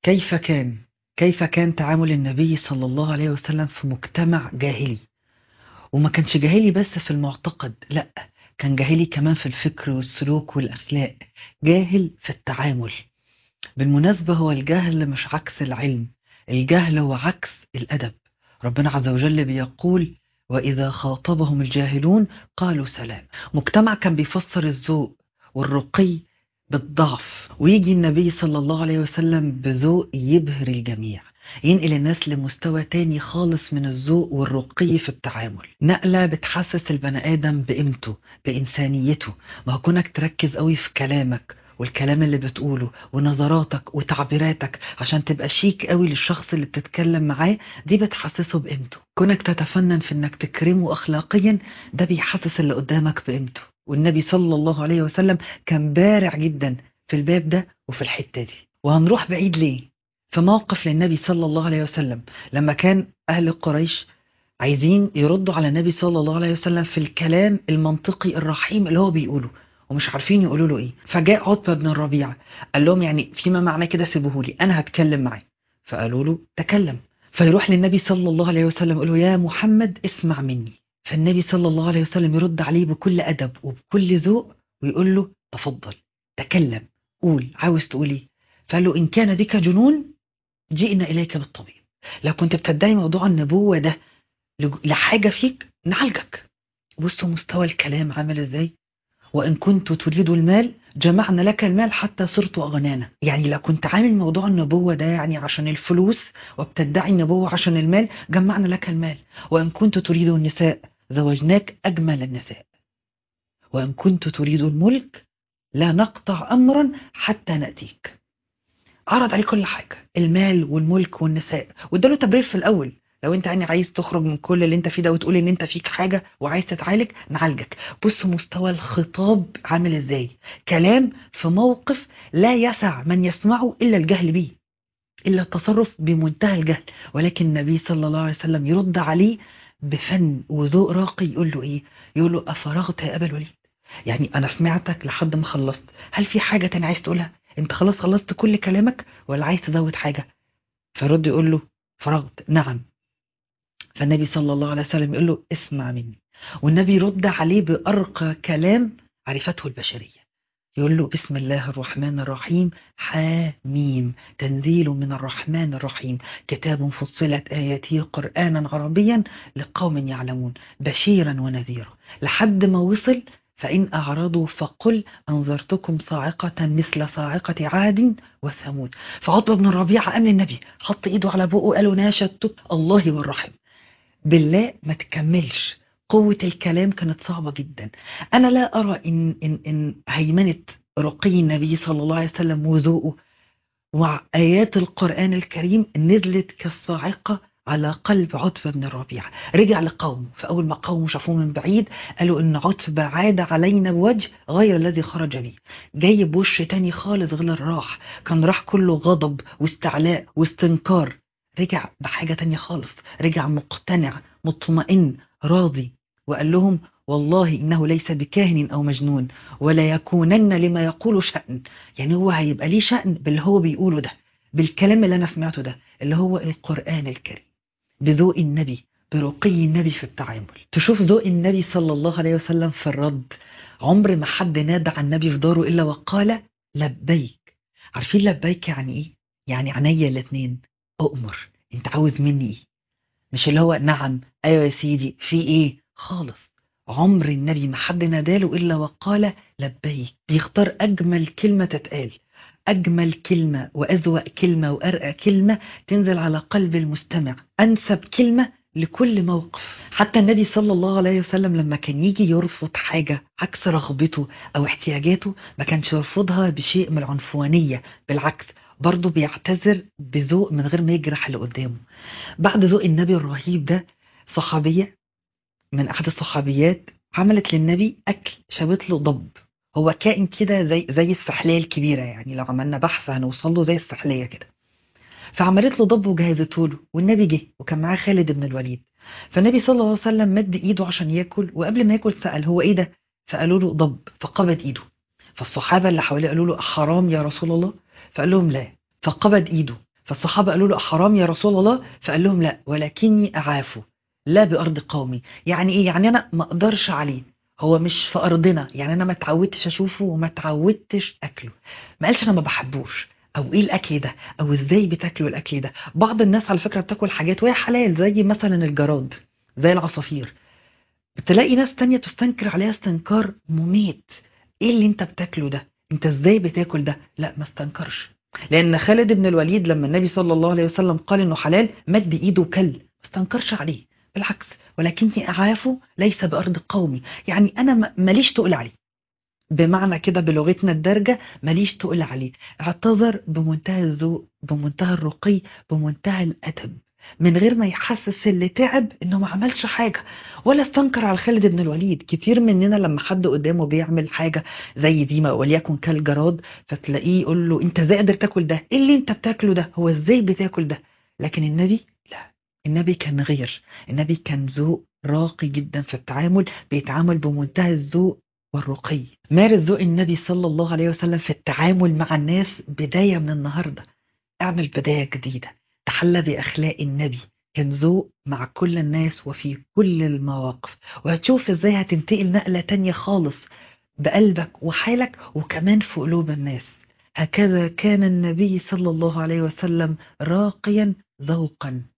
كيف كان كيف كان تعامل النبي صلى الله عليه وسلم في مجتمع جاهلي وما كانش جاهلي بس في المعتقد لا كان جاهلي كمان في الفكر والسلوك والأخلاق جاهل في التعامل بالمناسبة هو الجهل مش عكس العلم الجهل هو عكس الأدب ربنا عز وجل بيقول وإذا خاطبهم الجاهلون قالوا سلام مجتمع كان بيفسر الذوق والرقي بالضعف ويجي النبي صلى الله عليه وسلم بذوق يبهر الجميع ينقل الناس لمستوى تاني خالص من الذوق والرقي في التعامل نقلة بتحسس البني آدم بقيمته بإنسانيته ما هو كونك تركز قوي في كلامك والكلام اللي بتقوله ونظراتك وتعبيراتك عشان تبقى شيك قوي للشخص اللي بتتكلم معاه دي بتحسسه بقيمته كونك تتفنن في انك تكرمه اخلاقيا ده بيحسس اللي قدامك بقيمته والنبي صلى الله عليه وسلم كان بارع جدا في الباب ده وفي الحتة دي وهنروح بعيد ليه في موقف للنبي صلى الله عليه وسلم لما كان أهل قريش عايزين يردوا على النبي صلى الله عليه وسلم في الكلام المنطقي الرحيم اللي هو بيقوله ومش عارفين يقولوا له ايه فجاء عتبة بن الربيع قال لهم يعني فيما معنى كده سيبوه لي انا هتكلم معاه فقالوا له تكلم فيروح للنبي صلى الله عليه وسلم يقول له يا محمد اسمع مني فالنبي صلى الله عليه وسلم يرد عليه بكل أدب وبكل ذوق ويقول له تفضل تكلم قول عاوز تقول ايه فقال له إن كان بك جنون جئنا إليك بالطبيب لو كنت بتدعي موضوع النبوة ده لحاجة فيك نعالجك بصوا مستوى الكلام عامل ازاي وإن كنت تريد المال جمعنا لك المال حتى صرت أغنانا يعني لو كنت عامل موضوع النبوة ده يعني عشان الفلوس وبتدعي النبوة عشان المال جمعنا لك المال وإن كنت تريد النساء زوجناك أجمل النساء وإن كنت تريد الملك لا نقطع أمرا حتى نأتيك عرض عليه كل حاجة المال والملك والنساء واداله تبرير في الأول لو انت يعني عايز تخرج من كل اللي انت فيه ده وتقول ان انت فيك حاجة وعايز تتعالج نعالجك بص مستوى الخطاب عامل ازاي كلام في موقف لا يسع من يسمعه الا الجهل به الا التصرف بمنتهى الجهل ولكن النبي صلى الله عليه وسلم يرد عليه بفن وذوق راقي يقول له ايه يقول له افرغت يا ابا الوليد يعني انا سمعتك لحد ما خلصت هل في حاجة تاني عايز تقولها انت خلاص خلصت كل كلامك ولا عايز تزود حاجة فرد يقول له فرغت نعم فالنبي صلى الله عليه وسلم يقول له اسمع مني والنبي يرد عليه بأرقى كلام عرفته البشرية يقول له بسم الله الرحمن الرحيم حاميم تنزيل من الرحمن الرحيم كتاب فصلت آياته قرآنا عربيا لقوم يعلمون بشيرا ونذيرا لحد ما وصل فإن أعرضوا فقل أنذرتكم صاعقة مثل صاعقة عاد وثمود فعطبة بن الربيع قام للنبي حط إيده على بقه قال له ناشدتك الله والرحم بالله ما تكملش قوة الكلام كانت صعبة جدا أنا لا أرى إن, إن, إن هيمنة رقي النبي صلى الله عليه وسلم وذوقه مع آيات القرآن الكريم نزلت كالصاعقة على قلب عتبة بن الربيع رجع لقومه فأول ما قومه شافوه من بعيد قالوا إن عتبة عاد علينا بوجه غير الذي خرج به جاي بوش تاني خالص غير راح كان راح كله غضب واستعلاء واستنكار رجع بحاجة تانية خالص رجع مقتنع مطمئن راضي وقال لهم والله إنه ليس بكاهن أو مجنون ولا يكونن لما يقول شأن يعني هو هيبقى ليه شأن باللي هو بيقوله ده بالكلام اللي أنا سمعته ده اللي هو القرآن الكريم بذوق النبي برقي النبي في التعامل تشوف ذوق النبي صلى الله عليه وسلم في الرد عمر ما حد نادى على النبي في داره إلا وقال لبيك عارفين لبيك يعني إيه؟ يعني عينيا الاتنين أؤمر أنت عاوز مني إيه؟ مش اللي هو نعم أيوة يا سيدي في إيه خالص عمر النبي ما حد ناداله إلا وقال لبيك بيختار أجمل كلمة تتقال أجمل كلمة وأذوق كلمة وأرقى كلمة تنزل على قلب المستمع أنسب كلمة لكل موقف حتى النبي صلى الله عليه وسلم لما كان يجي يرفض حاجة عكس رغبته أو احتياجاته ما كانش يرفضها بشيء من العنفوانية بالعكس برضه بيعتذر بذوق من غير ما يجرح اللي قدامه بعد ذوق النبي الرهيب ده صحابية من أحد الصحابيات عملت للنبي أكل شابت له ضب هو كائن كده زي زي السحلية الكبيرة يعني لو عملنا بحث هنوصل له زي السحلية كده فعملت له ضب وجهزته له والنبي جه وكان معاه خالد بن الوليد فالنبي صلى الله عليه وسلم مد ايده عشان ياكل وقبل ما ياكل سأل هو ايه ده فقالوا له ضب فقبض ايده فالصحابة اللي حواليه قالوا له حرام يا رسول الله فقال لهم لا فقبض ايده فالصحابة قالوا له حرام يا رسول الله فقال لهم لا ولكني أعافه لا بأرض قومي يعني إيه يعني أنا ما أقدرش عليه هو مش في أرضنا يعني أنا ما اتعودتش أشوفه وما اتعودتش أكله ما قالش أنا ما بحبوش أو إيه الأكل ده أو إزاي بتاكلوا الأكل ده بعض الناس على فكرة بتاكل حاجات وهي حلال زي مثلا الجراد زي العصافير بتلاقي ناس تانية تستنكر عليها استنكار مميت ايه اللي انت بتاكله ده انت ازاي بتاكل ده لا ما استنكرش لان خالد بن الوليد لما النبي صلى الله عليه وسلم قال انه حلال مد ايده وكل ما استنكرش عليه بالعكس ولكني اعافه ليس بارض قومي يعني انا ماليش تقل عليه بمعنى كده بلغتنا الدارجة ماليش تقل عليه اعتذر بمنتهى الذوق بمنتهى الرقي بمنتهى الأدب من غير ما يحسس اللي تعب انه ما عملش حاجة ولا استنكر على خالد بن الوليد كتير مننا لما حد قدامه بيعمل حاجة زي دي ما وليكن كالجراد فتلاقيه يقول له انت ازاي قادر تاكل ده ايه اللي انت بتاكله ده هو ازاي بتاكل ده لكن النبي لا النبي كان غير النبي كان ذوق راقي جدا في التعامل بيتعامل بمنتهى الذوق والرقي مارس ذوق النبي صلى الله عليه وسلم في التعامل مع الناس بداية من النهاردة اعمل بداية جديدة تحلى بأخلاق النبي كان ذوق مع كل الناس وفي كل المواقف وهتشوف ازاي هتنتقل نقلة تانية خالص بقلبك وحالك وكمان في قلوب الناس هكذا كان النبي صلى الله عليه وسلم راقيا ذوقا